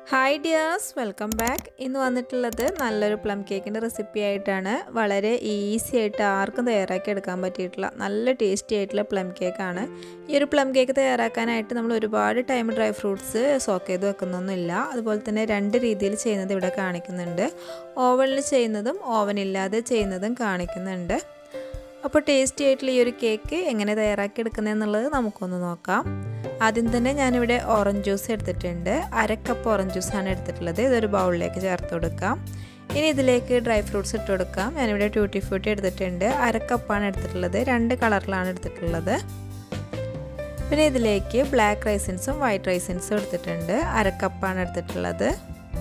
hi dears welcome back ഇന്ന് വന്നിട്ടുള്ളത് നല്ലൊരു പ്ലം കേക്കിൻ്റെ റെസിപ്പി ആയിട്ടാണ് വളരെ ഈസി ആയിട്ട് ആർക്കും തയ്യാറാക്കി എടുക്കാൻ പറ്റിയിട്ടുള്ള നല്ല ടേസ്റ്റി ആയിട്ടുള്ള പ്ലം കേക്കാണ് ഈ ഒരു പ്ലം കേക്ക് തയ്യാറാക്കാനായിട്ട് നമ്മൾ ഒരുപാട് ടൈം ഡ്രൈ ഫ്രൂട്ട്സ് സോക്ക് ചെയ്ത് വെക്കുന്നൊന്നുമില്ല അതുപോലെ തന്നെ രണ്ട് രീതിയിൽ ചെയ്യുന്നത് ഇവിടെ കാണിക്കുന്നുണ്ട് ഓവനിൽ ചെയ്യുന്നതും ഓവനില്ലാതെ ചെയ്യുന്നതും കാണിക്കുന്നുണ്ട് അപ്പോൾ ടേസ്റ്റി ആയിട്ടുള്ള ഈ ഒരു കേക്ക് എങ്ങനെ തയ്യാറാക്കി എടുക്കുന്നതെന്നുള്ളത് നമുക്കൊന്ന് നോക്കാം ആദ്യം തന്നെ ഞാനിവിടെ ഓറഞ്ച് ജ്യൂസ് എടുത്തിട്ടുണ്ട് അര കപ്പ് ഓറഞ്ച് ജ്യൂസാണ് എടുത്തിട്ടുള്ളത് ഇതൊരു ബൗളിലേക്ക് ചേർത്ത് കൊടുക്കാം ഇനി ഇതിലേക്ക് ഡ്രൈ ഫ്രൂട്ട്സ് ഇട്ട് കൊടുക്കാം ഞാനിവിടെ ട്യൂട്ടി ഫ്രൂട്ടി എടുത്തിട്ടുണ്ട് അര കപ്പാണ് എടുത്തിട്ടുള്ളത് രണ്ട് കളറിലാണ് എടുത്തിട്ടുള്ളത് പിന്നെ ഇതിലേക്ക് ബ്ലാക്ക് റൈസിൻസും വൈറ്റ് റൈസിൻസും എടുത്തിട്ടുണ്ട് അര കപ്പാണ് എടുത്തിട്ടുള്ളത്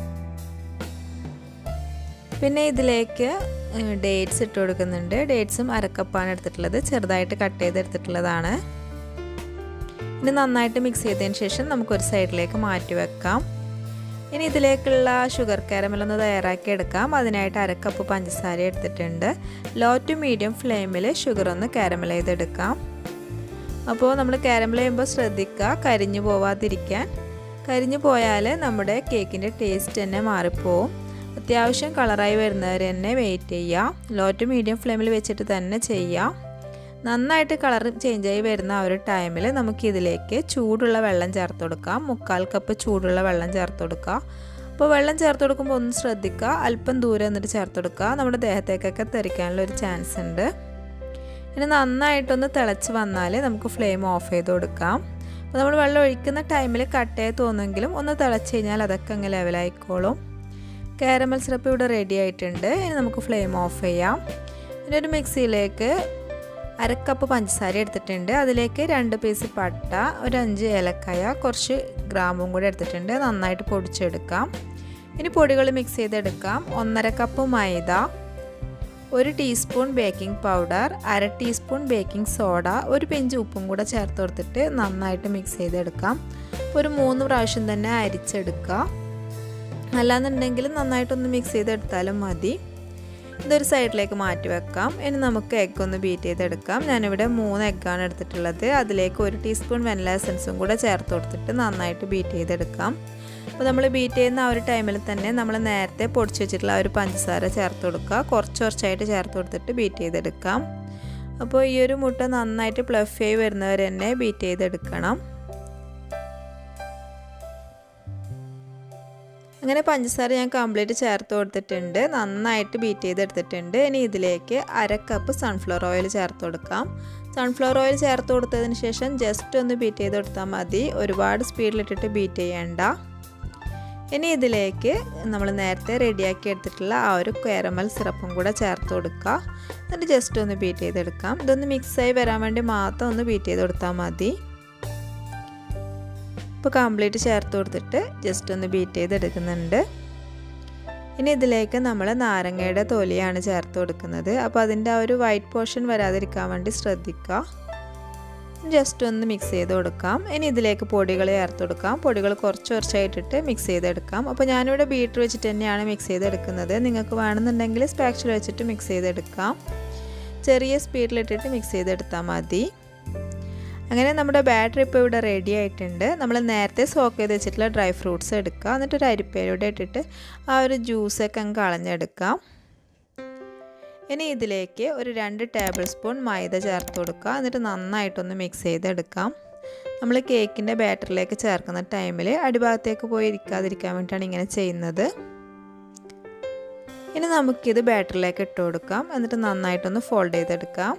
പിന്നെ ഇതിലേക്ക് ഡേറ്റ്സ് ഇട്ട് കൊടുക്കുന്നുണ്ട് ഡേറ്റ്സും അരക്കപ്പാണ് എടുത്തിട്ടുള്ളത് ചെറുതായിട്ട് കട്ട് ചെയ്ത് എടുത്തിട്ടുള്ളതാണ് ഇനി നന്നായിട്ട് മിക്സ് ചെയ്തതിന് ശേഷം നമുക്കൊരു സൈഡിലേക്ക് മാറ്റി വെക്കാം ഇനി ഇതിലേക്കുള്ള ഷുഗർ കാരമൽ ഒന്ന് തയ്യാറാക്കി എടുക്കാം അതിനായിട്ട് അരക്കപ്പ് പഞ്ചസാര എടുത്തിട്ടുണ്ട് ലോ ടു മീഡിയം ഫ്ലെയിമിൽ ഷുഗർ ഒന്ന് കാരമൽ ചെയ്തെടുക്കാം അപ്പോൾ നമ്മൾ കാരമൽ ചെയ്യുമ്പോൾ ശ്രദ്ധിക്കുക കരിഞ്ഞു പോവാതിരിക്കാൻ കരിഞ്ഞു പോയാൽ നമ്മുടെ കേക്കിൻ്റെ ടേസ്റ്റ് തന്നെ മാറിപ്പോവും അത്യാവശ്യം കളറായി വരുന്നവർ തന്നെ വെയിറ്റ് ചെയ്യുക ലോ ടു മീഡിയം ഫ്ലെയിമിൽ വെച്ചിട്ട് തന്നെ ചെയ്യാം നന്നായിട്ട് കളർ ചേഞ്ചായി വരുന്ന ആ ഒരു ടൈമിൽ നമുക്ക് ഇതിലേക്ക് ചൂടുള്ള വെള്ളം ചേർത്ത് കൊടുക്കാം മുക്കാൽ കപ്പ് ചൂടുള്ള വെള്ളം ചേർത്ത് കൊടുക്കുക അപ്പോൾ വെള്ളം ചേർത്ത് കൊടുക്കുമ്പോൾ ഒന്ന് ശ്രദ്ധിക്കുക അല്പം ദൂരെ എന്നിട്ട് ചേർത്ത് കൊടുക്കുക നമ്മുടെ ദേഹത്തേക്കൊക്കെ തെറിക്കാനുള്ള ഒരു ചാൻസ് ഉണ്ട് ഇനി നന്നായിട്ടൊന്ന് തിളച്ച് വന്നാൽ നമുക്ക് ഫ്ലെയിം ഓഫ് ചെയ്ത് കൊടുക്കാം അപ്പോൾ നമ്മൾ വെള്ളം ഒഴിക്കുന്ന ടൈമിൽ കട്ടയായി തോന്നുമെങ്കിലും ഒന്ന് തിളച്ച് കഴിഞ്ഞാൽ അതൊക്കെ അങ്ങ് ലെവലായിക്കോളും കാരമൽ സിറപ്പ് ഇവിടെ റെഡി ആയിട്ടുണ്ട് ഇനി നമുക്ക് ഫ്ലെയിം ഓഫ് ചെയ്യാം ഇനി ഒരു മിക്സിയിലേക്ക് അരക്കപ്പ് പഞ്ചസാര എടുത്തിട്ടുണ്ട് അതിലേക്ക് രണ്ട് പീസ് പട്ട ഒരു അഞ്ച് ഏലക്കായ കുറച്ച് ഗ്രാമ്പും കൂടെ എടുത്തിട്ടുണ്ട് നന്നായിട്ട് പൊടിച്ചെടുക്കാം ഇനി പൊടികൾ മിക്സ് ചെയ്തെടുക്കാം ഒന്നര കപ്പ് മൈദ ഒരു ടീസ്പൂൺ ബേക്കിംഗ് പൗഡർ അര ടീസ്പൂൺ ബേക്കിംഗ് സോഡ ഒരു പിഞ്ച് ഉപ്പും കൂടെ ചേർത്ത് കൊടുത്തിട്ട് നന്നായിട്ട് മിക്സ് ചെയ്തെടുക്കാം ഒരു മൂന്ന് പ്രാവശ്യം തന്നെ അരിച്ചെടുക്കുക അല്ലാന്നുണ്ടെങ്കിൽ നന്നായിട്ടൊന്ന് മിക്സ് ചെയ്തെടുത്താലും മതി ഇതൊരു സൈഡിലേക്ക് മാറ്റി വെക്കാം ഇനി നമുക്ക് എഗ്ഗ് ഒന്ന് ബീറ്റ് ചെയ്തെടുക്കാം ഞാനിവിടെ മൂന്ന് എഗ്ഗാണ് എടുത്തിട്ടുള്ളത് അതിലേക്ക് ഒരു ടീസ്പൂൺ വെനില എസൻസും കൂടെ ചേർത്ത് കൊടുത്തിട്ട് നന്നായിട്ട് ബീറ്റ് ചെയ്തെടുക്കാം അപ്പോൾ നമ്മൾ ബീറ്റ് ചെയ്യുന്ന ആ ഒരു ടൈമിൽ തന്നെ നമ്മൾ നേരത്തെ പൊടിച്ച് വെച്ചിട്ടുള്ള ആ ഒരു പഞ്ചസാര ചേർത്ത് കൊടുക്കുക കുറച്ച് കുറച്ചായിട്ട് ചേർത്ത് കൊടുത്തിട്ട് ബീറ്റ് ചെയ്തെടുക്കാം അപ്പോൾ ഈ ഒരു മുട്ട നന്നായിട്ട് പ്ലഫി ആയി വരുന്നവർ തന്നെ ബീറ്റ് ചെയ്തെടുക്കണം അങ്ങനെ പഞ്ചസാര ഞാൻ കംപ്ലീറ്റ് ചേർത്ത് കൊടുത്തിട്ടുണ്ട് നന്നായിട്ട് ബീറ്റ് ചെയ്തെടുത്തിട്ടുണ്ട് ഇനി ഇതിലേക്ക് അര കപ്പ് സൺഫ്ലവർ ഓയിൽ ചേർത്ത് കൊടുക്കാം സൺഫ്ലവർ ഓയിൽ ചേർത്ത് കൊടുത്തതിന് ശേഷം ജസ്റ്റ് ഒന്ന് ബീറ്റ് ചെയ്ത് കൊടുത്താൽ മതി ഒരുപാട് സ്പീഡിലിട്ടിട്ട് ബീറ്റ് ചെയ്യേണ്ട ഇനി ഇതിലേക്ക് നമ്മൾ നേരത്തെ റെഡിയാക്കി എടുത്തിട്ടുള്ള ആ ഒരു കാരമൽ സിറപ്പും കൂടെ ചേർത്ത് കൊടുക്കുക എന്നിട്ട് ജസ്റ്റ് ഒന്ന് ബീറ്റ് ചെയ്തെടുക്കാം ഇതൊന്ന് മിക്സായി വരാൻ വേണ്ടി മാത്രം ഒന്ന് ബീറ്റ് ചെയ്ത് കൊടുത്താൽ മതി ഇപ്പോൾ കംപ്ലീറ്റ് ചേർത്ത് കൊടുത്തിട്ട് ജസ്റ്റ് ഒന്ന് ബീറ്റ് ചെയ്തെടുക്കുന്നുണ്ട് ഇനി ഇതിലേക്ക് നമ്മൾ നാരങ്ങയുടെ തൊലിയാണ് ചേർത്ത് കൊടുക്കുന്നത് അപ്പോൾ അതിൻ്റെ ആ ഒരു വൈറ്റ് പോർഷൻ വരാതിരിക്കാൻ വേണ്ടി ശ്രദ്ധിക്കുക ജസ്റ്റ് ഒന്ന് മിക്സ് ചെയ്ത് കൊടുക്കാം ഇനി ഇതിലേക്ക് പൊടികൾ ചേർത്ത് കൊടുക്കാം പൊടികൾ കുറച്ച് കുറച്ചായിട്ടിട്ട് മിക്സ് ചെയ്തെടുക്കാം അപ്പോൾ ഞാനിവിടെ ബീറ്റർ വെച്ചിട്ട് തന്നെയാണ് മിക്സ് ചെയ്തെടുക്കുന്നത് നിങ്ങൾക്ക് വേണമെന്നുണ്ടെങ്കിൽ സ്പാക്ചുല വെച്ചിട്ട് മിക്സ് ചെയ്തെടുക്കാം ചെറിയ സ്പീഡിലിട്ടിട്ട് മിക്സ് ചെയ്തെടുത്താൽ മതി അങ്ങനെ നമ്മുടെ ബാറ്ററി ഇപ്പോൾ ഇവിടെ റെഡി ആയിട്ടുണ്ട് നമ്മൾ നേരത്തെ സോക്ക് ചെയ്ത് വെച്ചിട്ടുള്ള ഡ്രൈ ഫ്രൂട്ട്സ് എടുക്കുക എന്നിട്ട് ഒരു അരിപ്പയിലൂടെ ഇട്ടിട്ട് ആ ഒരു ജ്യൂസൊക്കെ അങ്ങ് കളഞ്ഞെടുക്കാം ഇനി ഇതിലേക്ക് ഒരു രണ്ട് ടേബിൾ സ്പൂൺ മൈദ ചേർത്ത് കൊടുക്കുക എന്നിട്ട് നന്നായിട്ടൊന്ന് മിക്സ് ചെയ്തെടുക്കാം നമ്മൾ കേക്കിൻ്റെ ബാറ്ററിലേക്ക് ചേർക്കുന്ന ടൈമിൽ അടിഭാഗത്തേക്ക് പോയി ഇരിക്കാതിരിക്കാൻ വേണ്ടിയിട്ടാണ് ഇങ്ങനെ ചെയ്യുന്നത് ഇനി നമുക്കിത് ബാറ്ററിലേക്ക് ഇട്ട് കൊടുക്കാം എന്നിട്ട് നന്നായിട്ടൊന്ന് ഫോൾഡ് ചെയ്തെടുക്കാം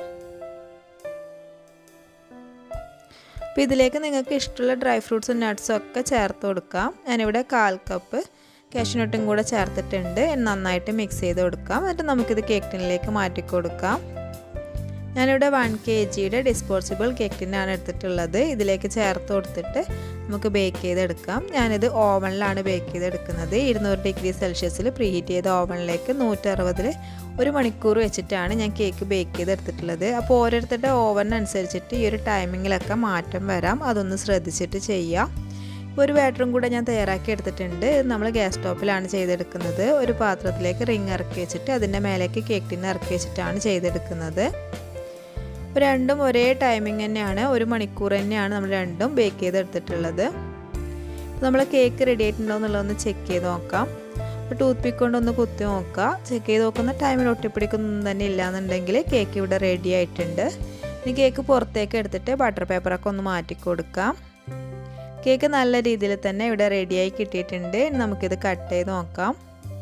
അപ്പോൾ ഇതിലേക്ക് നിങ്ങൾക്ക് ഇഷ്ടമുള്ള ഡ്രൈ ഫ്രൂട്ട്സും നട്ട്സും ഒക്കെ ചേർത്ത് കൊടുക്കാം ഞാനിവിടെ കാൽ കപ്പ് കാഷ്നട്ടും കൂടെ ചേർത്തിട്ടുണ്ട് നന്നായിട്ട് മിക്സ് ചെയ്ത് കൊടുക്കാം എന്നിട്ട് നമുക്കിത് കേക്ക് ടിന്നിലേക്ക് മാറ്റി കൊടുക്കാം ഞാനിവിടെ വൺ കെ ജിയുടെ ഡിസ്പോസിബിൾ കേക്ക് ടിന്നാണ് എടുത്തിട്ടുള്ളത് ഇതിലേക്ക് ചേർത്ത് കൊടുത്തിട്ട് നമുക്ക് ബേക്ക് ചെയ്തെടുക്കാം ഞാനിത് ഓവനിലാണ് ബേക്ക് ചെയ്തെടുക്കുന്നത് ഇരുന്നൂറ് ഡിഗ്രി സെൽഷ്യസിൽ പ്രീഹീറ്റ് ചെയ്ത ഓവനിലേക്ക് നൂറ്ററുപതിൽ ഒരു മണിക്കൂർ വെച്ചിട്ടാണ് ഞാൻ കേക്ക് ബേക്ക് ചെയ്തെടുത്തിട്ടുള്ളത് അപ്പോൾ ഓരോരുത്തരുടെ ഓവനനുസരിച്ചിട്ട് ഈ ഒരു ടൈമിങ്ങിലൊക്കെ മാറ്റം വരാം അതൊന്ന് ശ്രദ്ധിച്ചിട്ട് ചെയ്യാം ഒരു ബാറ്ററും കൂടെ ഞാൻ തയ്യാറാക്കി എടുത്തിട്ടുണ്ട് നമ്മൾ ഗ്യാസ് സ്റ്റോപ്പിലാണ് ചെയ്തെടുക്കുന്നത് ഒരു പാത്രത്തിലേക്ക് റിങ് ഇറക്കി വെച്ചിട്ട് അതിൻ്റെ മേലേക്ക് കേക്ക് ടിന്ന് ഇറക്കി വെച്ചിട്ടാണ് ചെയ്തെടുക്കുന്നത് രണ്ടും ഒരേ ടൈമിങ് തന്നെയാണ് ഒരു മണിക്കൂർ തന്നെയാണ് നമ്മൾ രണ്ടും ബേക്ക് ചെയ്തെടുത്തിട്ടുള്ളത് നമ്മൾ കേക്ക് റെഡി ആയിട്ടുണ്ടോ എന്നുള്ളതൊന്ന് ചെക്ക് ചെയ്ത് നോക്കാം അപ്പോൾ ടൂത്ത് പിക്ക് കൊണ്ടൊന്ന് കുത്തി നോക്കുക ചെക്ക് ചെയ്ത് നോക്കുന്ന ടൈമിൽ ഒട്ടിപ്പിടിക്കൊന്നും തന്നെ ഇല്ലയെന്നുണ്ടെങ്കിൽ കേക്ക് ഇവിടെ റെഡി ആയിട്ടുണ്ട് ഇനി കേക്ക് പുറത്തേക്ക് എടുത്തിട്ട് ബട്ടർ പേപ്പറൊക്കെ ഒന്ന് മാറ്റി കൊടുക്കാം കേക്ക് നല്ല രീതിയിൽ തന്നെ ഇവിടെ റെഡിയായി കിട്ടിയിട്ടുണ്ട് ഇനി നമുക്കിത് കട്ട് ചെയ്ത് നോക്കാം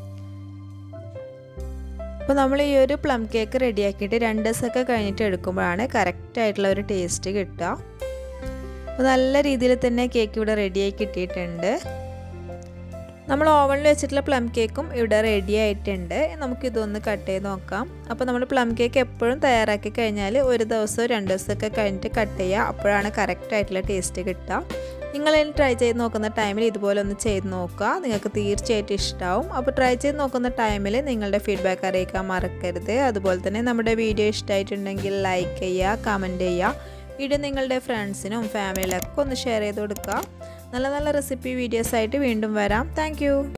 അപ്പോൾ നമ്മൾ ഈ ഒരു പ്ലം കേക്ക് റെഡിയാക്കിയിട്ട് രണ്ട് ദിവസമൊക്കെ കഴിഞ്ഞിട്ട് എടുക്കുമ്പോഴാണ് കറക്റ്റ് ആയിട്ടുള്ള ഒരു ടേസ്റ്റ് കിട്ടുക അപ്പോൾ നല്ല രീതിയിൽ തന്നെ കേക്ക് ഇവിടെ റെഡിയായി കിട്ടിയിട്ടുണ്ട് നമ്മൾ ഓവനിൽ വെച്ചിട്ടുള്ള പ്ലം കേക്കും ഇവിടെ റെഡി ആയിട്ടുണ്ട് നമുക്കിതൊന്ന് കട്ട് ചെയ്ത് നോക്കാം അപ്പോൾ നമ്മൾ പ്ലം കേക്ക് എപ്പോഴും തയ്യാറാക്കി കഴിഞ്ഞാൽ ഒരു ദിവസമോ രണ്ട് ദിവസമൊക്കെ കഴിഞ്ഞിട്ട് കട്ട് ചെയ്യുക അപ്പോഴാണ് കറക്റ്റ് ആയിട്ടുള്ള ടേസ്റ്റ് കിട്ടുക നിങ്ങൾ ട്രൈ ചെയ്ത് നോക്കുന്ന ടൈമിൽ ഇതുപോലെ ഒന്ന് ചെയ്ത് നോക്കുക നിങ്ങൾക്ക് തീർച്ചയായിട്ടും ഇഷ്ടമാവും അപ്പോൾ ട്രൈ ചെയ്ത് നോക്കുന്ന ടൈമിൽ നിങ്ങളുടെ ഫീഡ്ബാക്ക് അറിയിക്കാൻ മറക്കരുത് അതുപോലെ തന്നെ നമ്മുടെ വീഡിയോ ഇഷ്ടമായിട്ടുണ്ടെങ്കിൽ ലൈക്ക് ചെയ്യുക കമൻറ്റ് ചെയ്യുക വീഡിയോ നിങ്ങളുടെ ഫ്രണ്ട്സിനും ഫാമിലിയിലൊക്കെ ഒന്ന് ഷെയർ ചെയ്ത് കൊടുക്കുക നല്ല നല്ല റെസിപ്പി വീഡിയോസ് ആയിട്ട് വീണ്ടും വരാം താങ്ക്